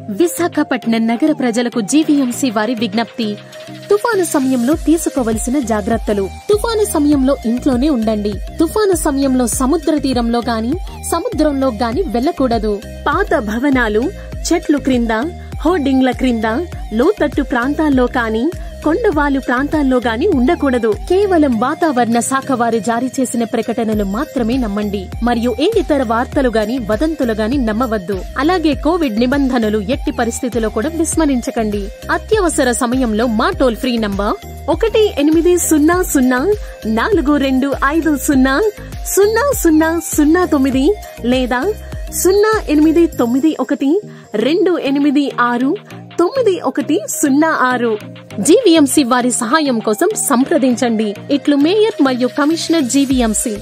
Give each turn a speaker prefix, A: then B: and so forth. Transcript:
A: విశాఖపట్నం నగర ప్రజలకు జీవీఎంసీ వారి విజ్ఞప్తి తుఫాను సమయంలో తీసుకోవలసిన జాగ్రత్తలు తుఫాను సమయంలో ఇంట్లోనే ఉండండి తుఫాను సమయంలో సముద్ర తీరంలో గాని సముద్రంలో గాని వెళ్ళకూడదు పాత భవనాలు చెట్లు క్రింద హోర్డింగ్ల క్రింద లోతట్టు ప్రాంతాల్లో కాని కొండవాలు ప్రాంతాల్లో గాని ఉండకూడదు కేవలం వాతావరణ శాఖ వారు జారీ చేసిన ప్రకటనలు మాత్రమే నమ్మండి మరియు ఏ ఇతర వార్తలు గాని వదంతులు గాని నమ్మవద్దు అలాగే కోవిడ్ నిబంధనలు ఎట్టి పరిస్థితిలో కూడా విస్మరించకండి అత్యవసర సమయంలో మా టోల్ ఫ్రీ నంబర్ ఒకటి ఎనిమిది సున్నా సున్నా నాలుగు రెండు ఐదు సున్నా సున్నా సున్నా సున్నా తొమ్మిది లేదా సున్నా ఎనిమిది తొమ్మిది ఒకటి రెండు ఎనిమిది ఆరు తొమ్మిది ఒకటి సున్నా ఆరు జీవీఎంసీ వారి సహాయం కోసం సంప్రదించండి ఇట్లు మేయర్ మరియు కమిషనర్ జీవీఎంసీ